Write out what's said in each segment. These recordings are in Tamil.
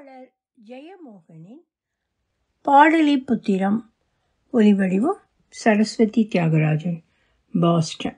எழுத்தாளர் ஜெயமோகனின் பாடலிபுத்திரம் ஒலிவடிவம் சரஸ்வதி தியாகராஜன் பாஸ்டன்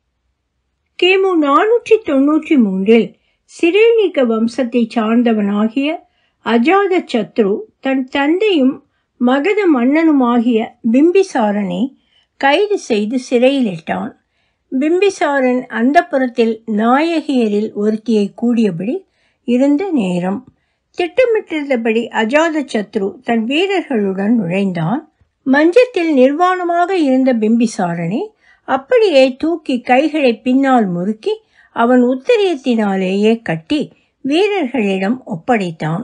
கிமு நானூற்றி தொன்னூற்றி மூன்றில் சிரேணிக வம்சத்தைச் சார்ந்தவனாகிய அஜாத சத்ரு தன் தந்தையும் மகத மன்னனுமாகிய பிம்பிசாரனை கைது செய்து சிறையிலிட்டான் பிம்பிசாரன் அந்தப்புறத்தில் நாயகியரில் ஒருத்தியை கூடியபடி இருந்த நேரம் திட்டமிட்டிருந்தபடி அஜாத சத்ரு தன் வீரர்களுடன் நுழைந்தான் மஞ்சத்தில் நிர்வாணமாக இருந்த பிம்பிசாரனை அப்படியே தூக்கி கைகளை பின்னால் முறுக்கி அவன் உத்தரியத்தினாலேயே கட்டி வீரர்களிடம் ஒப்படைத்தான்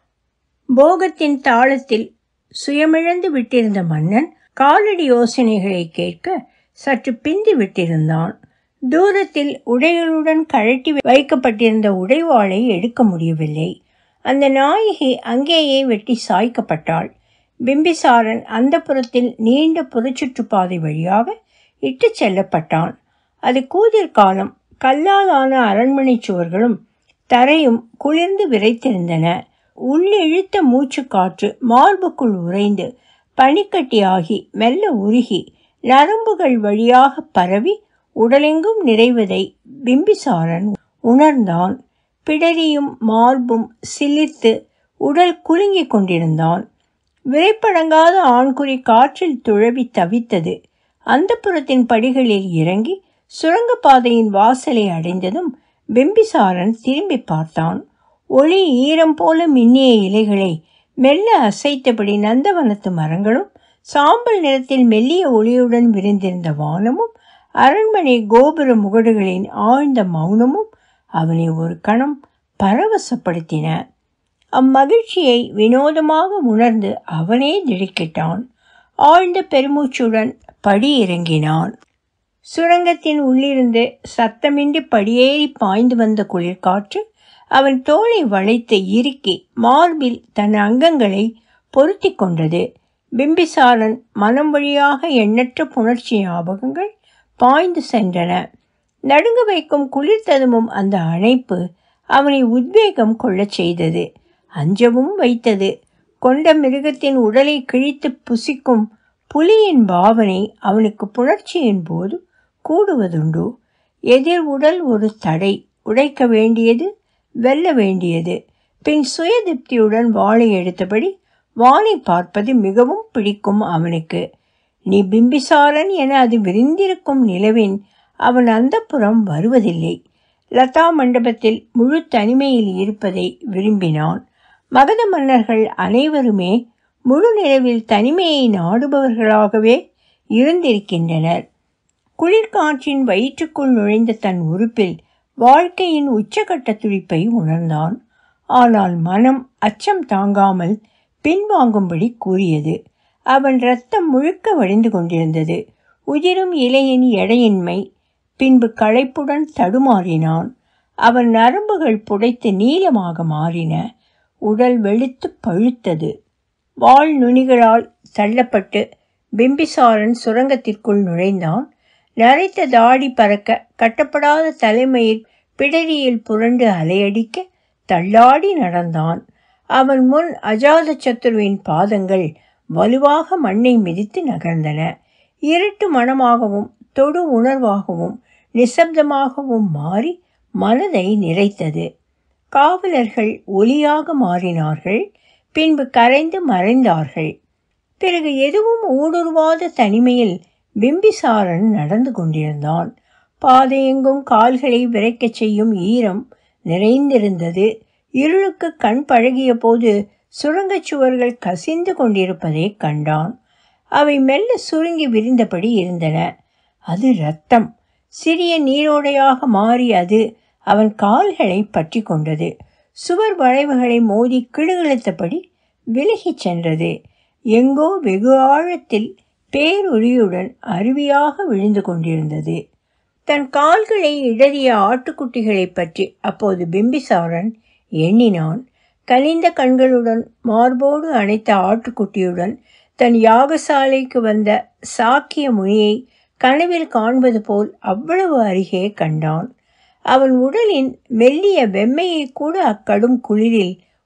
போகத்தின் தாளத்தில் சுயமிழந்து விட்டிருந்த மன்னன் காலடி யோசனைகளை கேட்க சற்று பிந்தி விட்டிருந்தான் தூரத்தில் உடைகளுடன் கழட்டி வைக்கப்பட்டிருந்த உடைவாளை எடுக்க முடியவில்லை அந்த நாயகி அங்கேயே வெட்டி சாய்க்கப்பட்டாள் பிம்பிசாரன் அந்த புறத்தில் நீண்ட புறச்சுற்றுப்பாதை வழியாக இட்டு செல்லப்பட்டான் அது கூதிர் காலம் கல்லாலான அரண்மனை சுவர்களும் தரையும் குளிர்ந்து விரைத்திருந்தன உள்ளிழுத்த மூச்சு காற்று மார்புக்குள் உறைந்து பனிக்கட்டியாகி மெல்ல உருகி நரம்புகள் வழியாக பரவி உடலெங்கும் நிறைவதை பிம்பிசாரன் உணர்ந்தான் பிடரியும் மார்பும் சிலிர்த்து உடல் குலுங்கிக் கொண்டிருந்தான் விரைப்படங்காத ஆண்குறி காற்றில் துழவி தவித்தது அந்த புறத்தின் படிகளில் இறங்கி சுரங்கப்பாதையின் வாசலை அடைந்ததும் பிம்பிசாரன் திரும்பி பார்த்தான் ஒளி ஈரம் போல மின்னிய இலைகளை மெல்ல அசைத்தபடி நந்தவனத்து மரங்களும் சாம்பல் நிறத்தில் மெல்லிய ஒளியுடன் விரிந்திருந்த வானமும் அரண்மனை கோபுர முகடுகளின் ஆழ்ந்த மௌனமும் அவனை ஒரு கணம் பரவசப்படுத்தின அம்மகிழ்ச்சியை வினோதமாக உணர்ந்து அவனே திடுக்கிட்டான் ஆழ்ந்த பெருமூச்சுடன் படி இறங்கினான் சுரங்கத்தின் உள்ளிருந்து சத்தமின்றி படியேறி பாய்ந்து வந்த குளிர்காற்று அவன் தோளை வளைத்து இறுக்கி மார்பில் தன் அங்கங்களை பொருத்தி கொண்டது பிம்பிசாரன் மனம் வழியாக எண்ணற்ற புணர்ச்சி ஞாபகங்கள் பாய்ந்து சென்றன நடுங்க வைக்கும் குளிர் ததுமும் அந்த அணைப்பு அவனை உத்வேகம் கொள்ளச் செய்தது அஞ்சவும் வைத்தது கொண்ட மிருகத்தின் உடலை கிழித்து புசிக்கும் புலியின் பாவனை அவனுக்கு புணர்ச்சியின் போது கூடுவதுண்டு எதிர் உடல் ஒரு தடை உடைக்க வேண்டியது வெல்ல வேண்டியது பின் சுயதிப்தியுடன் வாளை எடுத்தபடி வானை பார்ப்பது மிகவும் பிடிக்கும் அவனுக்கு நீ பிம்பிசாரன் என அது விரிந்திருக்கும் நிலவின் அவன் அந்த புறம் வருவதில்லை லதா மண்டபத்தில் முழு தனிமையில் இருப்பதை விரும்பினான் மகத மன்னர்கள் அனைவருமே முழு நிலவில் தனிமையை நாடுபவர்களாகவே இருந்திருக்கின்றனர் குளிர்காற்றின் வயிற்றுக்குள் நுழைந்த தன் உறுப்பில் வாழ்க்கையின் உச்சகட்ட துடிப்பை உணர்ந்தான் ஆனால் மனம் அச்சம் தாங்காமல் பின்வாங்கும்படி கூறியது அவன் இரத்தம் முழுக்க வழிந்து கொண்டிருந்தது உதிரும் இலையின் எடையின்மை பின்பு களைப்புடன் தடுமாறினான் அவன் நரம்புகள் புடைத்து நீளமாக மாறின உடல் வெளுத்து பழுத்தது வாள் நுனிகளால் தள்ளப்பட்டு பிம்பிசாரன் சுரங்கத்திற்குள் நுழைந்தான் நரைத்த தாடி பறக்க கட்டப்படாத தலைமையில் பிடரியில் புரண்டு அலையடிக்க தள்ளாடி நடந்தான் அவன் முன் அஜாத சத்துருவின் பாதங்கள் வலுவாக மண்ணை மிதித்து நகர்ந்தன இருட்டு மனமாகவும் தொடு உணர்வாகவும் நிசப்தமாகவும் மாறி மனதை நிறைத்தது காவலர்கள் ஒலியாக மாறினார்கள் பின்பு கரைந்து மறைந்தார்கள் பிறகு எதுவும் ஊடுருவாத தனிமையில் பிம்பிசாரன் நடந்து கொண்டிருந்தான் பாதையெங்கும் கால்களை விரைக்கச் செய்யும் ஈரம் நிறைந்திருந்தது இருளுக்கு கண் பழகிய போது சுரங்கச் சுவர்கள் கசிந்து கொண்டிருப்பதை கண்டான் அவை மெல்ல சுருங்கி விரிந்தபடி இருந்தன அது இரத்தம் சிறிய நீரோடையாக மாறி அது அவன் கால்களை பற்றி கொண்டது சுவர் வளைவுகளை மோதி கிடுகிழுத்தபடி விலகிச் சென்றது எங்கோ வெகு ஆழத்தில் பேரொலியுடன் அருவியாக விழுந்து கொண்டிருந்தது தன் கால்களை இடறிய ஆட்டுக்குட்டிகளை பற்றி அப்போது பிம்பிசாரன் எண்ணினான் கனிந்த கண்களுடன் மார்போடு அணைத்த ஆட்டுக்குட்டியுடன் தன் யாகசாலைக்கு வந்த சாக்கிய முனியை கனவில் காண்பது போல் அவ்வளவு அருகே கண்டான் அவன் உடலின் மெல்லிய வெம்மையை கூட அக்கடும் குளிரில்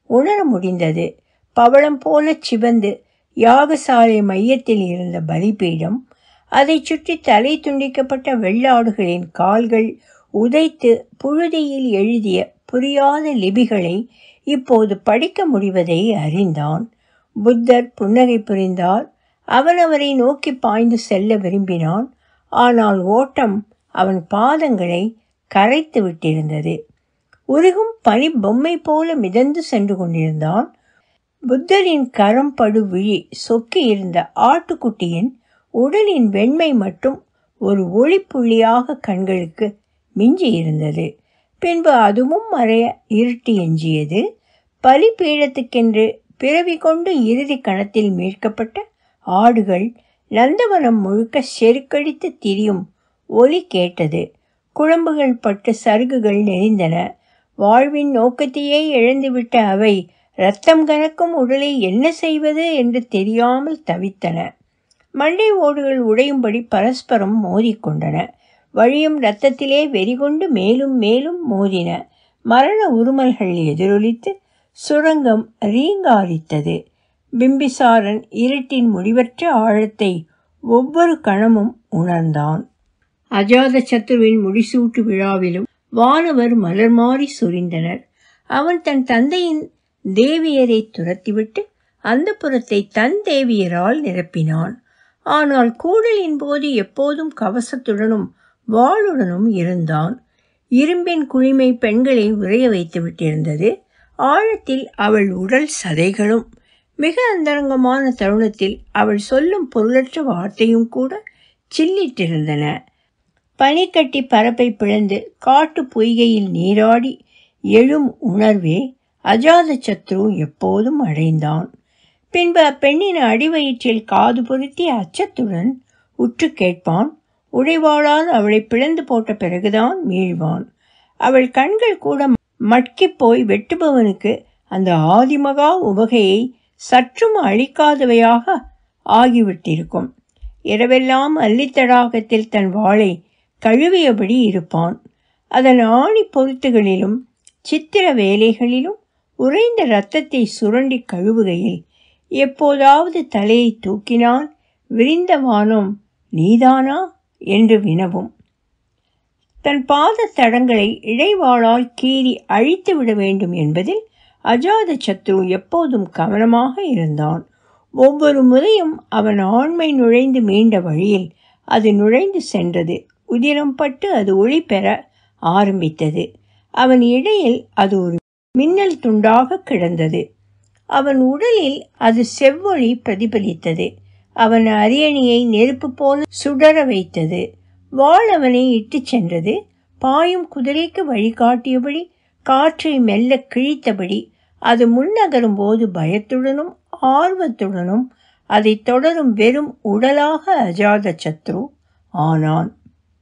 உணர முடிந்தது பவளம் போல சிவந்து யாகசாலை மையத்தில் இருந்த பலிபீடம் அதைச் சுற்றி தலை துண்டிக்கப்பட்ட வெள்ளாடுகளின் கால்கள் உதைத்து புழுதியில் எழுதிய புரியாத லிபிகளை இப்போது படிக்க முடிவதை அறிந்தான் புத்தர் புன்னகை புரிந்தார் அவன் அவரை நோக்கி பாய்ந்து செல்ல விரும்பினான் ஆனால் ஓட்டம் அவன் பாதங்களை கரைத்து விட்டிருந்தது உருகும் பனி பொம்மை போல மிதந்து சென்று கொண்டிருந்தான் புத்தரின் கரம் படு விழி சொக்கி இருந்த ஆட்டுக்குட்டியின் உடலின் வெண்மை மட்டும் ஒரு ஒளிப்புள்ளியாக கண்களுக்கு மிஞ்சி இருந்தது பின்பு அதுவும் மறைய இருட்டி எஞ்சியது பலிபீடத்துக்கென்று பிறவி கொண்டு இறுதி கணத்தில் மீட்கப்பட்ட ஆடுகள் நந்தவனம் முழுக்க செருக்கடித்து திரியும் ஒலி கேட்டது குழம்புகள் பட்டு சருகுகள் நெறிந்தன வாழ்வின் நோக்கத்தையே இழந்துவிட்ட அவை இரத்தம் கனக்கும் உடலை என்ன செய்வது என்று தெரியாமல் தவித்தன மண்டை ஓடுகள் உடையும்படி பரஸ்பரம் மோதிக்கொண்டன வழியும் இரத்தத்திலே வெறிகொண்டு மேலும் மேலும் மோதின மரண உருமல்கள் எதிரொலித்து சுரங்கம் ரீங்காரித்தது பிம்பிசாரன் இருட்டின் முடிவற்ற ஆழத்தை ஒவ்வொரு கணமும் உணர்ந்தான் அஜாத சத்ருவின் முடிசூட்டு விழாவிலும் வானவர் மலர் மாறி சொரிந்தனர் அவன் தன் தந்தையின் தேவியரை துரத்திவிட்டு அந்த புறத்தை தன் தேவியரால் நிரப்பினான் ஆனால் கூடலின் போது எப்போதும் கவசத்துடனும் வாளுடனும் இருந்தான் இரும்பின் குளிமை பெண்களை உறைய வைத்து விட்டிருந்தது ஆழத்தில் அவள் உடல் சதைகளும் மிக அந்தரங்கமான தருணத்தில் அவள் சொல்லும் பொருளற்ற வார்த்தையும் கூட சில்லிட்டிருந்தன பனிக்கட்டி பரப்பை பிளந்து காட்டு பொய்கையில் நீராடி எழும் உணர்வே அஜாத சத்ரு எப்போதும் அடைந்தான் பின்பு அப்பெண்ணின் அடிவயிற்றில் காது பொருத்தி அச்சத்துடன் உற்று கேட்பான் உடைவாளால் அவளை பிளந்து போட்ட பிறகுதான் மீழ்வான் அவள் கண்கள் கூட மட்கிப் போய் வெட்டுபவனுக்கு அந்த ஆதிமகா உவகையை சற்றும் அழிக்காதவையாக ஆகிவிட்டிருக்கும் இரவெல்லாம் அல்லித்தடாகத்தில் தன் வாளை கழுவியபடி இருப்பான் அதன் ஆணி பொருத்துகளிலும் சித்திர வேலைகளிலும் உறைந்த இரத்தத்தை சுரண்டி கழுவுகையில் எப்போதாவது தலையை தூக்கினால் விரிந்த வானம் நீதானா என்று வினவும் தன் பாத தடங்களை இடைவாளால் கீறி அழித்து விட வேண்டும் என்பதில் அஜாத சத்ரு எப்போதும் கவனமாக இருந்தான் ஒவ்வொரு முறையும் அவன் ஆண்மை நுழைந்து மீண்ட வழியில் அது நுழைந்து சென்றது உதிரம் பட்டு அது ஒளி பெற ஆரம்பித்தது அவன் இடையில் அது ஒரு மின்னல் துண்டாக கிடந்தது அவன் உடலில் அது செவ்வொளி பிரதிபலித்தது அவன் அரியணையை நெருப்பு போல சுடர வைத்தது வாள் அவனை இட்டுச் சென்றது பாயும் குதிரைக்கு வழிகாட்டியபடி காற்றை மெல்ல கிழித்தபடி அது முன்னகரும் போது பயத்துடனும் ஆர்வத்துடனும் அதை தொடரும் வெறும் உடலாக அஜாத சத்ரு ஆனான்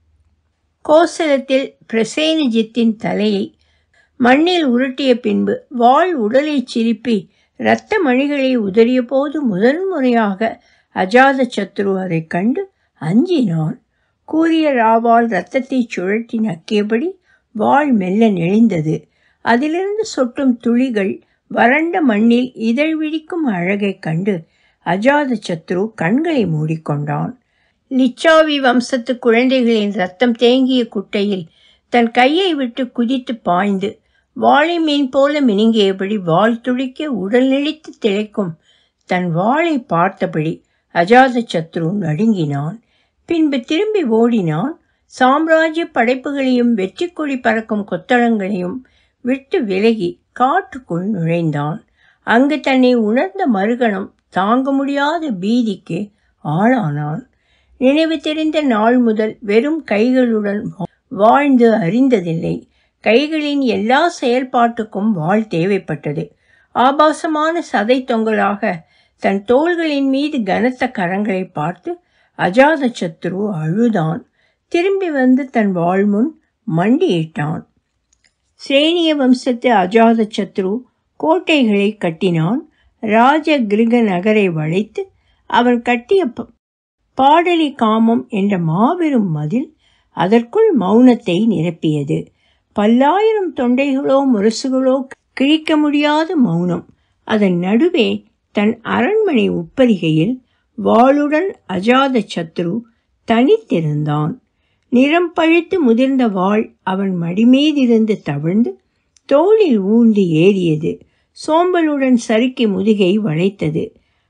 கோசலத்தில் பிரசேனஜித்தின் தலையை மண்ணில் உருட்டிய பின்பு வாள் உடலை சிரிப்பி இரத்த மணிகளை உதறிய போது முதன் முறையாக அஜாத சத்ரு அதைக் கண்டு அஞ்சினான் கூறிய ராவால் இரத்தத்தை சுழற்றி நக்கியபடி வாள் மெல்ல நெளிந்தது அதிலிருந்து சொட்டும் துளிகள் வறண்ட மண்ணில் இதழ் விழிக்கும் அழகைக் கண்டு அஜாத சத்ரு கண்களை மூடிக்கொண்டான் லிச்சாவி வம்சத்து குழந்தைகளின் ரத்தம் தேங்கிய குட்டையில் தன் கையை விட்டு குதித்து பாய்ந்து வாழை மீன் போல மினுங்கியபடி வாள் துடிக்க உடல் நெளித்து திளைக்கும் தன் வாளை பார்த்தபடி அஜாத சத்ரு நடுங்கினான் பின்பு திரும்பி ஓடினான் சாம்ராஜ்ய படைப்புகளையும் வெற்றி கொடி பறக்கும் கொத்தளங்களையும் விட்டு விலகி காட்டுக்குள் நுழைந்தான் அங்கு தன்னை உணர்ந்த மறுகணம் தாங்க முடியாத பீதிக்கு ஆளானான் நினைவு தெரிந்த நாள் முதல் வெறும் கைகளுடன் வாழ்ந்து அறிந்ததில்லை கைகளின் எல்லா செயல்பாட்டுக்கும் வாழ் தேவைப்பட்டது ஆபாசமான சதை தொங்கலாக தன் தோள்களின் மீது கனத்த கரங்களை பார்த்து அஜாத சத்ரு அழுதான் திரும்பி வந்து தன் வாழ்முன் மண்டியிட்டான் சேனிய வம்சத்து அஜாத சத்ரு கோட்டைகளை கட்டினான் ராஜ கிருக நகரை வளைத்து அவன் கட்டிய பாடலி காமம் என்ற மாபெரும் மதில் அதற்குள் மௌனத்தை நிரப்பியது பல்லாயிரம் தொண்டைகளோ முரசுகளோ கிழிக்க முடியாத மௌனம் அதன் நடுவே தன் அரண்மனை உப்பரிகையில் வாளுடன் அஜாத சத்ரு தனித்திருந்தான் நிறம் பழுத்து முதிர்ந்த வாள் அவன் மடிமீதிருந்து தவிழ்ந்து தோளில் ஊன்றி ஏறியது சோம்பலுடன் சறுக்கி முதுகை வளைத்தது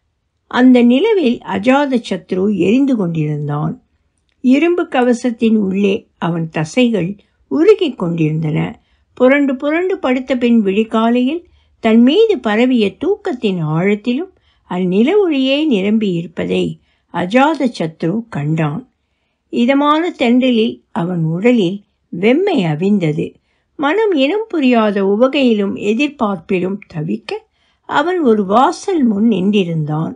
அந்த நிலவில் அஜாத சத்ரு எரிந்து கொண்டிருந்தான் இரும்பு கவசத்தின் உள்ளே அவன் தசைகள் உருகிக் கொண்டிருந்தன புரண்டு புரண்டு படுத்த பின் விழிகாலையில் தன் மீது பரவிய தூக்கத்தின் ஆழத்திலும் அந்நில ஒளியே நிரம்பி இருப்பதை அஜாத சத்ரு கண்டான் இதமான தென்றலில் அவன் உடலில் வெம்மை அவிந்தது மனம் இனம் புரியாத உவகையிலும் எதிர்பார்ப்பிலும் தவிக்க அவன் ஒரு வாசல் முன் நின்றிருந்தான்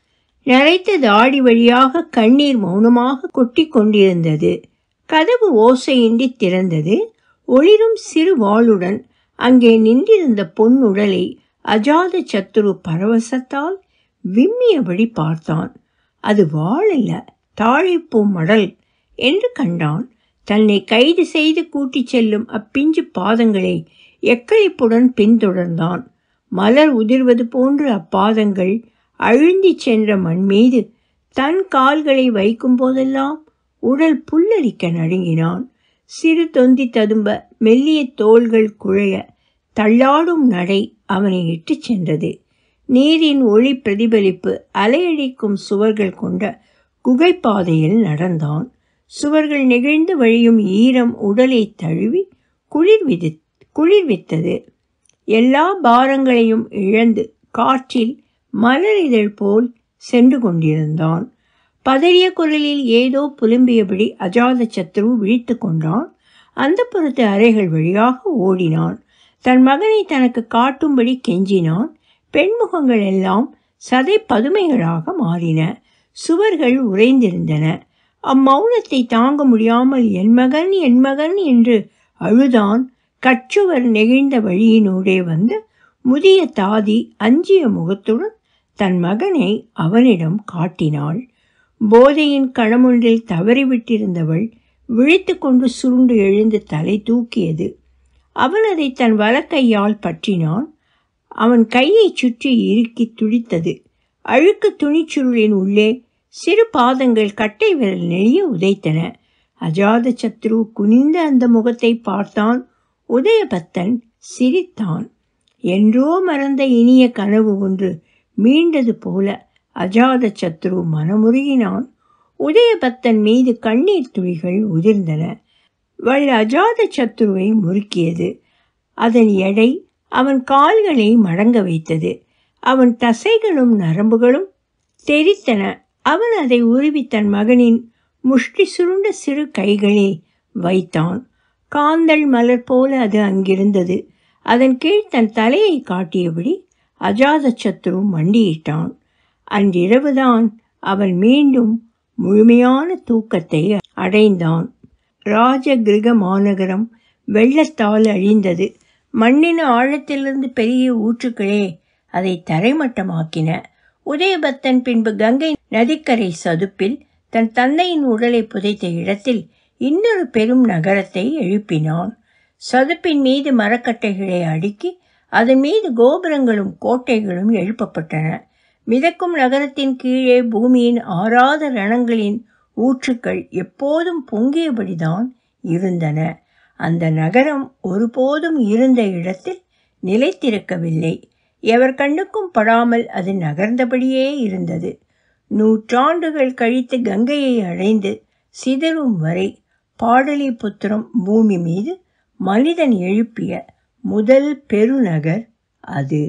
நரைத்த தாடி வழியாக கண்ணீர் மௌனமாக கொட்டி கொண்டிருந்தது கதவு ஓசையின்றி திறந்தது ஒளிரும் சிறு வாளுடன் அங்கே நின்றிருந்த பொன்னுடலை அஜாத சத்துரு பரவசத்தால் விம்மியபடி பார்த்தான் அது வாழல்ல தாழைப்பூ மடல் என்று கண்டான் தன்னை கைது செய்து கூட்டிச் செல்லும் அப்பிஞ்சு பாதங்களை எக்களிப்புடன் பின்தொடர்ந்தான் மலர் உதிர்வது போன்று அப்பாதங்கள் அழுந்திச் சென்ற மண் மீது தன் கால்களை வைக்கும் போதெல்லாம் உடல் புல்லரிக்க நடுங்கினான் சிறு தொந்தி ததும்ப மெல்லிய தோள்கள் குழைய தள்ளாடும் நடை அவனை இட்டுச் சென்றது நீரின் ஒளி பிரதிபலிப்பு அலையடிக்கும் சுவர்கள் கொண்ட குகைப்பாதையில் நடந்தான் சுவர்கள் நெகிழ்ந்து வழியும் ஈரம் உடலை தழுவி குளிர்விதி குளிர்வித்தது எல்லா பாரங்களையும் இழந்து காற்றில் மலரிதழ் போல் சென்று கொண்டிருந்தான் பதறிய குரலில் ஏதோ புலும்பியபடி அஜாத சத்ரு விழித்து கொண்டான் அந்த புறத்து அறைகள் வழியாக ஓடினான் தன் மகனை தனக்கு காட்டும்படி கெஞ்சினான் பெண்முகங்கள் எல்லாம் சதை பதுமைகளாக மாறின சுவர்கள் உறைந்திருந்தன அம்மௌனத்தை தாங்க முடியாமல் என் மகன் என் மகன் என்று அழுதான் கச்சுவர் நெகிழ்ந்த வழியினூடே வந்த முதிய தாதி அஞ்சிய முகத்துடன் தன் மகனை அவனிடம் காட்டினாள் போதையின் கணமொன்றில் தவறிவிட்டிருந்தவள் விழித்து கொண்டு சுருண்டு எழுந்து தலை தூக்கியது அவன் அதை தன் வலக்கையால் பற்றினான் அவன் கையை சுற்றி இறுக்கி துடித்தது அழுக்கு துணிச்சுருளின் உள்ளே சிறு பாதங்கள் கட்டை விரல் நெளிய உதைத்தன அஜாத சத்ரு குனிந்த அந்த முகத்தை பார்த்தான் உதயபத்தன் சிரித்தான் என்றோ மறந்த இனிய கனவு ஒன்று மீண்டது போல அஜாத சத்ரு மனமுருகினான் உதயபத்தன் மீது கண்ணீர் துளிகள் உதிர்ந்தன வள் அஜாத சத்ருவை முறுக்கியது அதன் எடை அவன் கால்களை மடங்க வைத்தது அவன் தசைகளும் நரம்புகளும் தெரித்தன அவன் அதை உருவி தன் மகனின் முஷ்டி சுருண்ட சிறு கைகளில் வைத்தான் காந்தல் மலர் போல அது அங்கிருந்தது அதன் கீழ் தன் தலையை காட்டியபடி அஜாத சத்ரு மண்டியிட்டான் அன்றிரவுதான் அவன் மீண்டும் முழுமையான தூக்கத்தை அடைந்தான் ராஜகிருக மாநகரம் வெள்ளத்தால் அழிந்தது மண்ணின் ஆழத்திலிருந்து பெரிய ஊற்றுக்களே அதை தரைமட்டமாக்கின உதயபத்தன் பின்பு கங்கை நதிக்கரை சதுப்பில் தன் தந்தையின் உடலை புதைத்த இடத்தில் இன்னொரு பெரும் நகரத்தை எழுப்பினான் சதுப்பின் மீது மரக்கட்டைகளை அடுக்கி அதன் மீது கோபுரங்களும் கோட்டைகளும் எழுப்பப்பட்டன மிதக்கும் நகரத்தின் கீழே பூமியின் ஆறாத ரணங்களின் ஊற்றுக்கள் எப்போதும் பொங்கியபடிதான் இருந்தன அந்த நகரம் ஒருபோதும் இருந்த இடத்தில் நிலைத்திருக்கவில்லை எவர் கண்ணுக்கும் படாமல் அது நகர்ந்தபடியே இருந்தது நூற்றாண்டுகள் கழித்து கங்கையை அடைந்து சிதறும் வரை பாடலிபுத்திரம் பூமி மீது மனிதன் எழுப்பிய முதல் பெருநகர் அது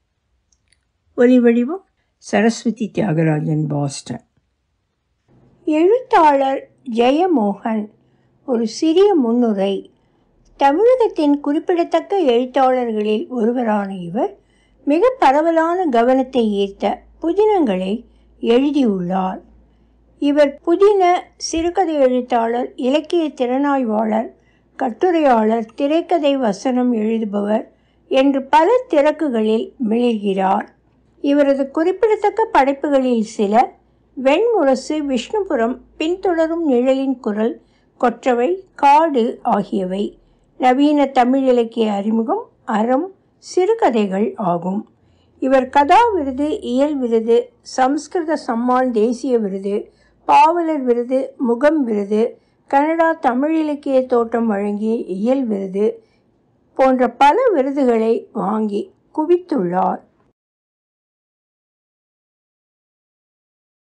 ஒலிவடிவம் சரஸ்வதி தியாகராஜன் பாஸ்டன் எழுத்தாளர் ஜெயமோகன் ஒரு சிறிய முன்னுரை தமிழகத்தின் குறிப்பிடத்தக்க எழுத்தாளர்களில் ஒருவரான இவர் மிக பரவலான கவனத்தை ஈர்த்த புதினங்களை எழுதியுள்ளார் இவர் புதின சிறுகதை எழுத்தாளர் இலக்கிய திறனாய்வாளர் கட்டுரையாளர் திரைக்கதை வசனம் எழுதுபவர் என்று பல திறக்குகளில் மிளிர்கிறார் இவரது குறிப்பிடத்தக்க படைப்புகளில் சில வெண்முரசு விஷ்ணுபுரம் பின்தொடரும் நிழலின் குரல் கொற்றவை காடு ஆகியவை நவீன தமிழ் இலக்கிய அறிமுகம் அறம் சிறுகதைகள் ஆகும் இவர் கதா விருது இயல் விருது சம்ஸ்கிருத சம்மான் தேசிய விருது பாவலர் விருது முகம் விருது கனடா தமிழ் இலக்கிய தோட்டம் வழங்கிய இயல் விருது போன்ற பல விருதுகளை வாங்கி குவித்துள்ளார்